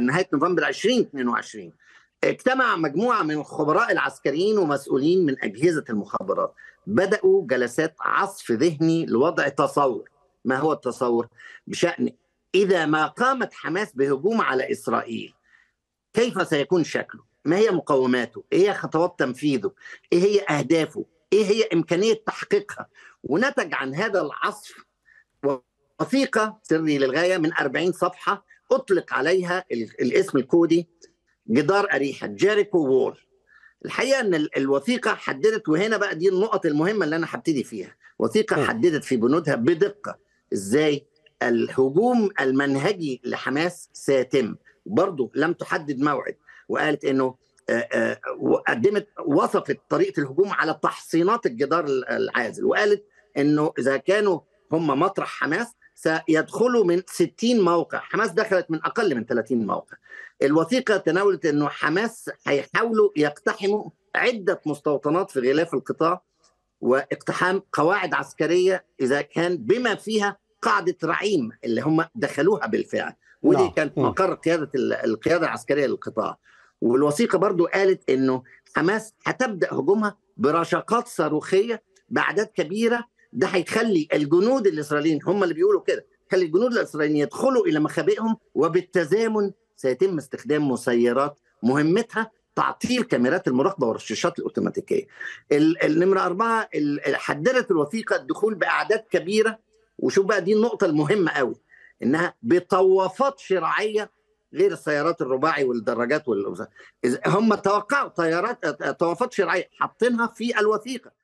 نهايه نوفمبر 2022 اجتمع مجموعه من الخبراء العسكريين ومسؤولين من اجهزه المخابرات بداوا جلسات عصف ذهني لوضع تصور ما هو التصور بشان اذا ما قامت حماس بهجوم على اسرائيل كيف سيكون شكله ما هي مقوماته ايه هي خطوات تنفيذه ايه هي اهدافه ايه هي امكانيه تحقيقها ونتج عن هذا العصف وثيقه سري للغايه من 40 صفحه اطلق عليها الاسم الكودي جدار اريحه جيريكو وول الحقيقه ان الوثيقه حددت وهنا بقى دي النقط المهمه اللي انا هبتدي فيها وثيقه حددت في بنودها بدقه ازاي الهجوم المنهجي لحماس سيتم برضه لم تحدد موعد وقالت انه قدمت وصفت طريقه الهجوم على تحصينات الجدار العازل وقالت انه اذا كانوا هم مطرح حماس سيدخلوا من 60 موقع حماس دخلت من اقل من 30 موقع الوثيقه تناولت انه حماس هيحاولوا يقتحموا عده مستوطنات في غلاف القطاع واقتحام قواعد عسكريه اذا كان بما فيها قاعده رعيم اللي هم دخلوها بالفعل ودي لا. كانت مقر قياده القياده العسكريه للقطاع والوثيقه برضو قالت انه حماس هتبدا هجومها برشقات صاروخيه باعداد كبيره ده هيخلي الجنود الاسرائيليين هم اللي بيقولوا كده خلي الجنود الاسرائيليين يدخلوا الى مخابئهم وبالتزامن سيتم استخدام مسيرات مهمتها تعطيل كاميرات المراقبه والرشاشات الاوتوماتيكيه. النمره اربعه حددت الوثيقه الدخول باعداد كبيره وشوف بقى دي النقطه المهمه قوي انها بطوافات شراعيه غير السيارات الرباعي والدراجات وال هم توقعوا طيارات طوافات شراعيه حاطينها في الوثيقه